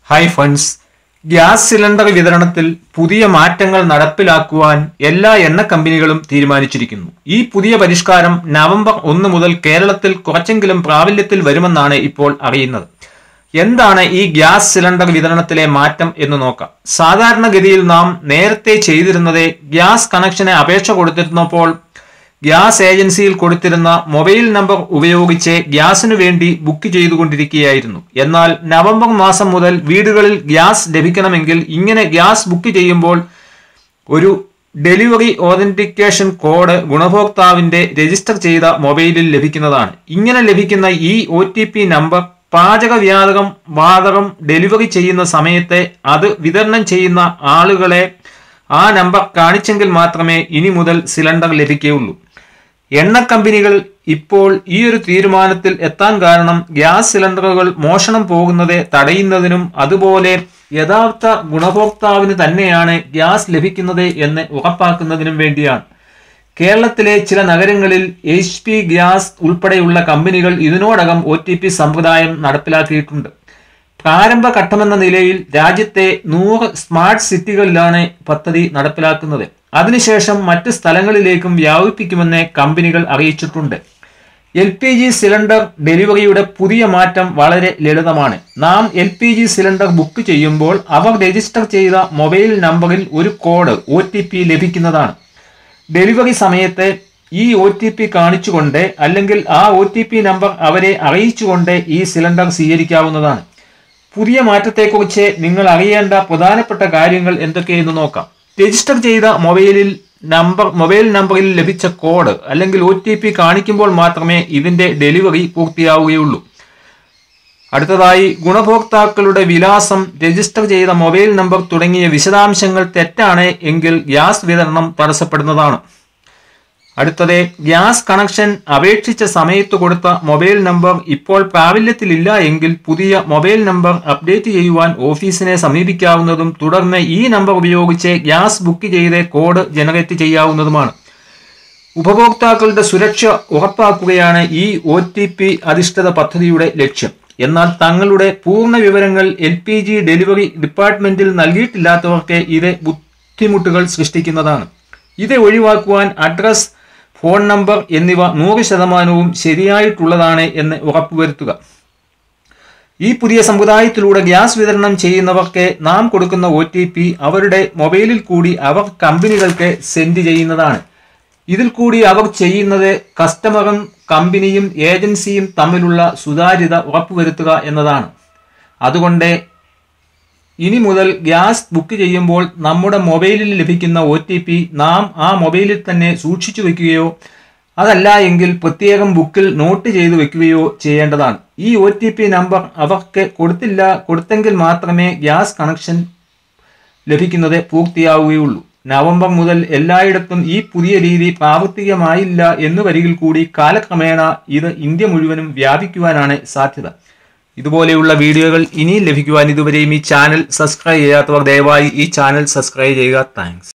hi friends gas cylinder വിതരണത്തിൽ പുതിയ മാറ്റങ്ങൾ നടപ്പിലാക്കുവാൻ എല്ലാ എണ്ണ കമ്പനികളും തീരുമാനിച്ചിരിക്കുന്നു ഈ പുതിയ പരിഷ്കാരം നവംബർ ഒന്ന് മുതൽ കേരളത്തിൽ കുറച്ചെങ്കിലും പ്രാബല്യത്തിൽ വരുമെന്നാണ് ഇപ്പോൾ അറിയുന്നത് എന്താണ് ഈ ഗ്യാസ് സിലിണ്ടർ വിതരണത്തിലെ മാറ്റം എന്ന് നോക്കാം സാധാരണഗതിയിൽ നാം നേരത്തെ ചെയ്തിരുന്നത് ഗ്യാസ് കണക്ഷന് അപേക്ഷ കൊടുത്തിരുന്നപ്പോൾ ഗ്യാസ് ഏജൻസിയിൽ കൊടുത്തിരുന്ന മൊബൈൽ നമ്പർ ഉപയോഗിച്ച് ഗ്യാസിനു വേണ്ടി ബുക്ക് ചെയ്തുകൊണ്ടിരിക്കുകയായിരുന്നു എന്നാൽ നവംബർ മാസം മുതൽ വീടുകളിൽ ഗ്യാസ് ലഭിക്കണമെങ്കിൽ ഇങ്ങനെ ഗ്യാസ് ബുക്ക് ചെയ്യുമ്പോൾ ഒരു ഡെലിവറി ഓതന്റിക്കേഷൻ കോഡ് ഗുണഭോക്താവിന്റെ രജിസ്റ്റർ ചെയ്ത മൊബൈലിൽ ലഭിക്കുന്നതാണ് ഇങ്ങനെ ലഭിക്കുന്ന ഈ ഒ നമ്പർ പാചകവാതകം വാതകം ഡെലിവറി ചെയ്യുന്ന സമയത്ത് അത് വിതരണം ചെയ്യുന്ന ആളുകളെ ആ നമ്പർ കാണിച്ചെങ്കിൽ മാത്രമേ ഇനി മുതൽ സിലിണ്ടർ ലഭിക്കുകയുള്ളൂ എണ്ണ കമ്പനികൾ ഇപ്പോൾ ഈ ഒരു തീരുമാനത്തിൽ എത്താൻ കാരണം ഗ്യാസ് സിലിണ്ടറുകൾ മോഷണം പോകുന്നത് തടയുന്നതിനും അതുപോലെ യഥാർത്ഥ ഗുണഭോക്താവിന് തന്നെയാണ് ഗ്യാസ് ലഭിക്കുന്നത് എന്ന് ഉറപ്പാക്കുന്നതിനും വേണ്ടിയാണ് കേരളത്തിലെ ചില നഗരങ്ങളിൽ എച്ച് പി ഗ്യാസ് ഉൾപ്പെടെയുള്ള കമ്പനികൾ ഇതിനോടകം ഒ ടി പി സമ്പ്രദായം നടപ്പിലാക്കിയിട്ടുണ്ട് പ്രാരംഭ ഘട്ടമെന്ന നിലയിൽ രാജ്യത്തെ നൂറ് സ്മാർട്ട് സിറ്റികളിലാണ് പദ്ധതി നടപ്പിലാക്കുന്നത് അതിനുശേഷം മറ്റ് സ്ഥലങ്ങളിലേക്കും വ്യാപിപ്പിക്കുമെന്ന് കമ്പനികൾ അറിയിച്ചിട്ടുണ്ട് എൽ പി ജി സിലിണ്ടർ ഡെലിവറിയുടെ പുതിയ മാറ്റം വളരെ ലളിതമാണ് നാം L P G cylinder book ചെയ്യുമ്പോൾ അവർ രജിസ്റ്റർ ചെയ്ത മൊബൈൽ നമ്പറിൽ ഒരു കോഡ് ഒ ടി പി ലഭിക്കുന്നതാണ് ഡെലിവറി സമയത്ത് ഈ ഒ ടി പി കാണിച്ചുകൊണ്ട് അല്ലെങ്കിൽ ആ ഒ ടി പി നമ്പർ അവരെ അറിയിച്ചുകൊണ്ട് ഈ സിലിണ്ടർ സ്വീകരിക്കാവുന്നതാണ് പുതിയ മാറ്റത്തെക്കുറിച്ച് നിങ്ങൾ അറിയേണ്ട പ്രധാനപ്പെട്ട കാര്യങ്ങൾ എന്തൊക്കെയെന്ന് നോക്കാം രജിസ്റ്റർ ചെയ്ത മൊബൈലിൽ നമ്പർ മൊബൈൽ നമ്പറിൽ ലഭിച്ച കോഡ് അല്ലെങ്കിൽ ഒ ടി പി കാണിക്കുമ്പോൾ മാത്രമേ ഇതിന്റെ ഡെലിവറി പൂർത്തിയാവുകയുള്ളൂ അടുത്തതായി ഗുണഭോക്താക്കളുടെ വിലാസം രജിസ്റ്റർ ചെയ്ത മൊബൈൽ നമ്പർ തുടങ്ങിയ വിശദാംശങ്ങൾ തെറ്റാണ് എങ്കിൽ ഗ്യാസ് വിതരണം തടസ്സപ്പെടുന്നതാണ് അടുത്തത് ഗ്യാസ് കണക്ഷൻ അപേക്ഷിച്ച സമയത്ത് കൊടുത്ത മൊബൈൽ നമ്പർ ഇപ്പോൾ പ്രാബല്യത്തിലില്ല എങ്കിൽ പുതിയ മൊബൈൽ നമ്പർ അപ്ഡേറ്റ് ചെയ്യുവാൻ ഓഫീസിനെ സമീപിക്കാവുന്നതും തുടർന്ന് ഈ നമ്പർ ഉപയോഗിച്ച് ഗ്യാസ് ബുക്ക് ചെയ്ത് കോഡ് ജനറേറ്റ് ചെയ്യാവുന്നതുമാണ് ഉപഭോക്താക്കളുടെ സുരക്ഷ ഉറപ്പാക്കുകയാണ് ഈ ഒ ടി പി അധിഷ്ഠിത പദ്ധതിയുടെ ലക്ഷ്യം എന്നാൽ തങ്ങളുടെ പൂർണ്ണ വിവരങ്ങൾ എൽ പി ജി ഡെലിവറി ഡിപ്പാർട്ട്മെന്റിൽ നൽകിയിട്ടില്ലാത്തവർക്ക് ഇത് ബുദ്ധിമുട്ടുകൾ സൃഷ്ടിക്കുന്നതാണ് ഇത് ഒഴിവാക്കുവാൻ അഡ്രസ് ഫോൺ നമ്പർ എന്നിവ നൂറ് ശതമാനവും ശരിയായിട്ടുള്ളതാണ് എന്ന് ഉറപ്പുവരുത്തുക ഈ പുതിയ സമുദായത്തിലൂടെ ഗ്യാസ് വിതരണം ചെയ്യുന്നവർക്ക് നാം കൊടുക്കുന്ന ഒ അവരുടെ മൊബൈലിൽ കൂടി അവർ കമ്പനികൾക്ക് സെൻഡ് ചെയ്യുന്നതാണ് ഇതിൽ കൂടി അവർ ചെയ്യുന്നത് കസ്റ്റമറും കമ്പനിയും ഏജൻസിയും തമ്മിലുള്ള സുതാര്യത ഉറപ്പുവരുത്തുക എന്നതാണ് അതുകൊണ്ട് ഇനി മുതൽ ഗ്യാസ് ബുക്ക് ചെയ്യുമ്പോൾ നമ്മുടെ മൊബൈലിൽ ലഭിക്കുന്ന ഒ നാം ആ മൊബൈലിൽ തന്നെ സൂക്ഷിച്ചു വെക്കുകയോ അതല്ല എങ്കിൽ പ്രത്യേകം ബുക്കിൽ നോട്ട് ചെയ്തു വെക്കുകയോ ചെയ്യേണ്ടതാണ് ഈ ഒ നമ്പർ അവർക്ക് കൊടുത്തില്ല കൊടുത്തെങ്കിൽ മാത്രമേ ഗ്യാസ് കണക്ഷൻ ലഭിക്കുന്നത് പൂർത്തിയാവുകയുള്ളൂ നവംബർ മുതൽ എല്ലായിടത്തും ഈ പുതിയ രീതി പ്രാവർത്തികമായില്ല എന്ന് വരികിൽ കൂടി കാലക്രമേണ ഇത് ഇന്ത്യ മുഴുവനും വ്യാപിക്കുവാനാണ് സാധ്യത ഇതുപോലെയുള്ള വീഡിയോകൾ ഇനിയും ലഭിക്കുവാൻ ഇതുവരെയും ഈ ചാനൽ സബ്സ്ക്രൈബ് ചെയ്യാത്തവർ ദയവായി ഈ ചാനൽ സബ്സ്ക്രൈബ് ചെയ്യുക താങ്ക്സ്